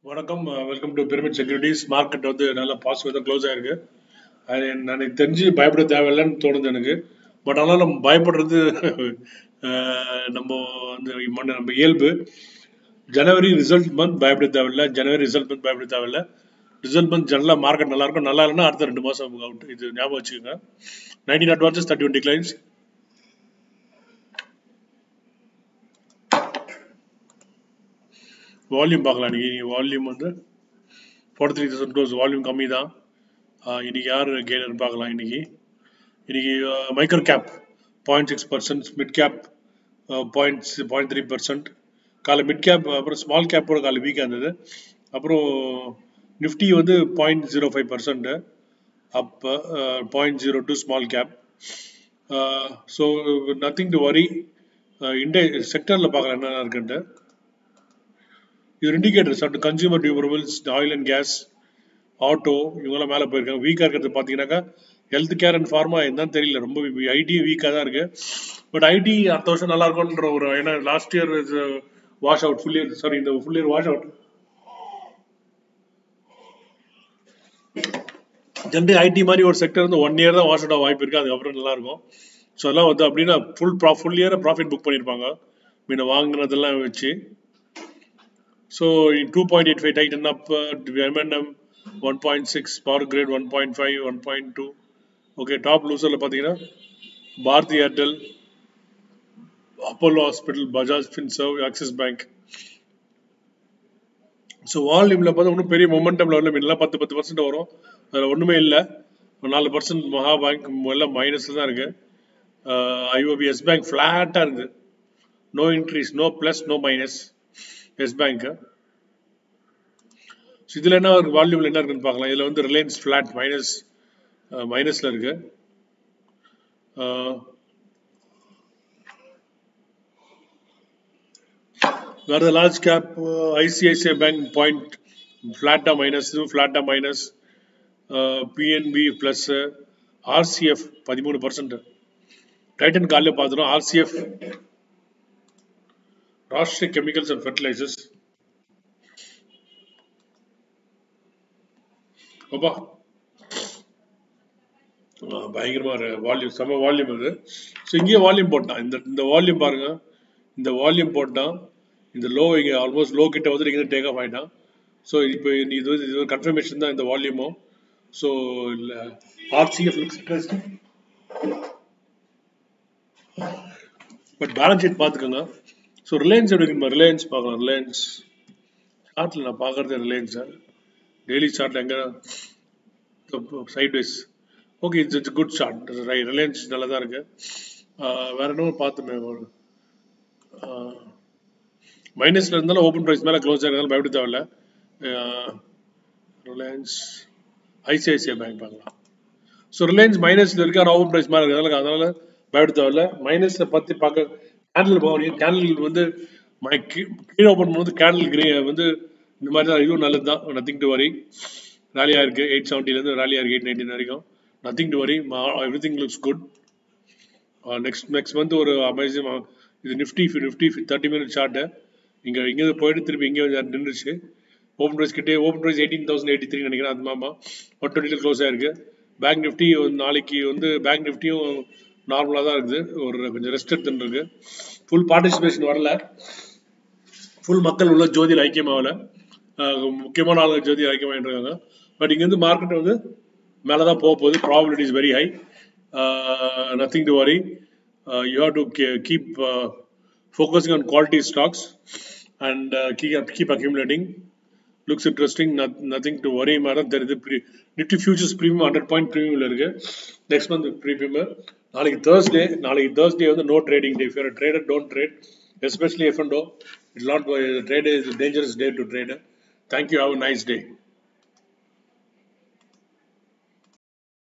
வணக்கம் welcome to Pyramid Securities market வந்து நல்லா பாசிட்டிவ் தான் க்ளோஸ் ஆயிருக்கு அது எனக்கு தெரிஞ்சு பயப்பட தேவையில்லைன்னு தோணுது எனக்கு பட் ஆனால் நம்ம பயப்படுறது அஹ், நம்ம அந்த மன- நம்ம இயல்பு ஜனவரி ரிசல்ட் மந்த் பயப்பட தேவையில்லை ஜனவரி ரிசல்ட் மந்த் பயப்பட தேவையில்லை ரிசல்ட் மந்த் நல்லா மார்க்கெட் நல்லா இருக்கும் நல்லா இல்லைன்னா அடுத்த ரெண்டு மாதம் அவுட் இது ஞாபகம் வச்சுக்கோங்க nineteen advances thirty one declines volume பார்க்கலாம் இன்னைக்கு வால்யூம் வந்து forty three thousand close volume கம்மி தான் ஆஹ் இன்னைக்கு யார் கெய்னர் பார்க்கலாம் இன்னைக்கு இன்னைக்கு micro cap point six percent mid cap point point three percent காலை மிட் கேப் அப்புறம் ஸ்மால் கேப்போட காலை வீக்காக இருந்தது அப்புறம் நிஃப்டி வந்து பாயிண்ட் ஜீரோ ஃபைவ் பர்சன்ட் அப்போ point zero two small cap so nothing to worry இண்டே செக்டரில் பார்க்கலாம் என்னென்ன இருக்குன்ட்டு இது இண்டிகேட்டர் சட் consumer durables oil and gas auto இவங்கெல்லாம் மேலே போயிருக்காங்க வீக்காக இருக்கிறது பார்த்தீங்கன்னாக்கா ஹெல்த் கேர் அண்ட் ஃபார்மா என்னன்னு தெரியல ரொம்ப ஐடி வீக்காக தான் இருக்கு பட் ஐடி அடுத்த வருஷம் நல்லா இருக்கும்ன்ற ஒரு ஏன்னா last year wash out full year sorry இந்த full year wash out general IT மாதிரி ஒரு செக்டர் வந்து ஒன் இயர் தான் வாஷ் அவுட் வாய்ப்பு இருக்கு அதுக்கப்புறம் நல்லா இருக்கும் ஸோ அதெல்லாம் வந்து அப்படின்னா ஃபுல் ப்ரா ஃபுல் இயரை ப்ராஃபிட் புக் பண்ணியிருப்பாங்க முன்ன வாங்குனதெல்லாம் வச்சு So in 2.85 Titan up, uh, M&M 1.6, Power Grid 1.5, 1.2. Okay, top loserல பார்த்தீங்கன்னா Bharti Airtel Apollo hospital Bajaj Finserv Axis Bank so வால்யூமில் பார்த்தா ஒன்றும் பெரிய மொமெண்டம் லெவலில் எல்லாம் பத்து பத்து பர்சன்ட் வரும் அதில் ஒன்றுமே இல்லை நாலு பர்சன்ட் மகா பேங்க் எல்லாம் மைனஸில் தான் இருக்கு ஐஓபி எஸ் பேங்க் ஃப்ளாட்டாக இருக்குது no increase no plus no minus Yes Bank so இதில் என்ன ஒரு வால்யூமில் என்ன இருக்குன்னு பார்க்கலாம் இதில் வந்து ரிலையன்ஸ் ஃப்ளாட் மைனஸ் மைனஸில் இருக்கு அஹ், வேறு large cap ICICI Bank point ஃப்ளாட்டாக மைனஸ் இதுவும் ஃப்ளாட்டாக மைனஸ் பிஎன்பி ப்ளஸ் ஆர்சிஎஃப் பதிமூணு பர்சன்ட் டைட்டன் காலையில் பார்த்துரும் RCF Rashtriya Chemicals and Fertilizers அப்பா ஆ, பயங்கரமா வால்யூம் செம வால்யூம் இது ஸோ இங்கேயே வால்யூம் போட்டான் இந்த இந்த வால்யூம் பாருங்க இந்த வால்யூம் போட்டான் இந்த லோ இங்கே ஆல்மோஸ்ட் லோ கிட்ட வந்து இங்கே டேக் ஆஃப் ஆயிட்டான் ஸோ இப்போ இது வந்து இது ஒரு கன்ஃபர்மேஷன் தான் இந்த வால்யூமும் ஸோ இல்லை RCF looks interesting but balance sheet பார்த்துக்கோங்க ஸோ ரிலையன்ஸ் எப்படி இருக்குமா ரிலையன்ஸ் பார்க்கலாம் ரிலையன்ஸ் சார்ட்டில் நான் பார்க்குறது ரிலையன்ஸ் டெய்லி சார்ட் எங்கே side wise okay it's it's good chart Reliance நல்லா தான் இருக்கு ஆஹ் வேற என்ன பார்த்துமே ஒரு மைனஸ்ல இருந்தாலும் ஓப்பன் ப்ரைஸ் மேலே க்ளோஸ் ஆகிறதால பயப்பட தேவையில்ல ரிலையன்ஸ் ஐசிஐசிஐ பேங்க் பார்க்கலாம் ஸோ ரிலையன்ஸ் மைனஸ்ல இருக்கு ஆனால் ஓப்பன் ப்ரைஸ் மேலே இருக்கிறதால அதனால பயப்பட தேவையில்ல மைனஸ்ல பற்றி பார்க்க கேண்டில் போகணும் கேண்டில் வந்து மை கீ- கீழே ஓப்பன் பண்ணும்போது கேண்டில் கிரே வந்து இந்த மாதிரி தான் இதுவும் நல்லது தான் நத்திங் டு வரி ரேலியாக இருக்கு எயிட் செவன்ட்டிலேருந்து ரேலியாக இருக்கு எயிட் நைன்டீன் வரைக்கும் nothing to worry everything looks good next next month ஒரு அமேசிங் இது Nifty Nifty thirty minute chart இங்கே இங்கே போயிட்டு திருப்பி இங்கே வந்து நின்றுச்சு ஓப்பன் ப்ரைஸ் கிட்டே open price eighteen thousand eighty three நினைக்கிறேன் அது மாமா ஒன் டுவெண்ட்டியில் க்ளோஸ் ஆயிருக்கு பேங்க் நிஃப்டி நாளைக்கு வந்து பேங்க் நிஃப்டியும் நார்மலாக தான் இருக்குது ஒரு கொஞ்சம் ரெஸ்ட் எடுத்துட்டு இருக்கு ஃபுல் பார்ட்டிசிபேஷன் வரல ஃபுல் மக்கள் உள்ள ஜோதியில் ஐக்கியமாகல முக்கியமான ஆளுங்க ஜோதியில் ஐக்கியமாகிட்டு பட் இங்கேருந்து மார்க்கெட் வந்து மேலே தான் போக போகுது probability is very high nothing to worry you have to keep focusing on quality stocks and keep keep accumulating looks interesting nothing to worry மாதிரி தான் தெரியுது pre Nifty futures premium hundred point ப்ரீமியமில் இருக்கு நெக்ஸ்ட் மந்த் ப்ரீமியம் நாளைக்கு Thursday நாளைக்கு Thursday வந்து no trading day fear trader don't trade especially F and do it not trade is dangerous day to trade thank you have nice day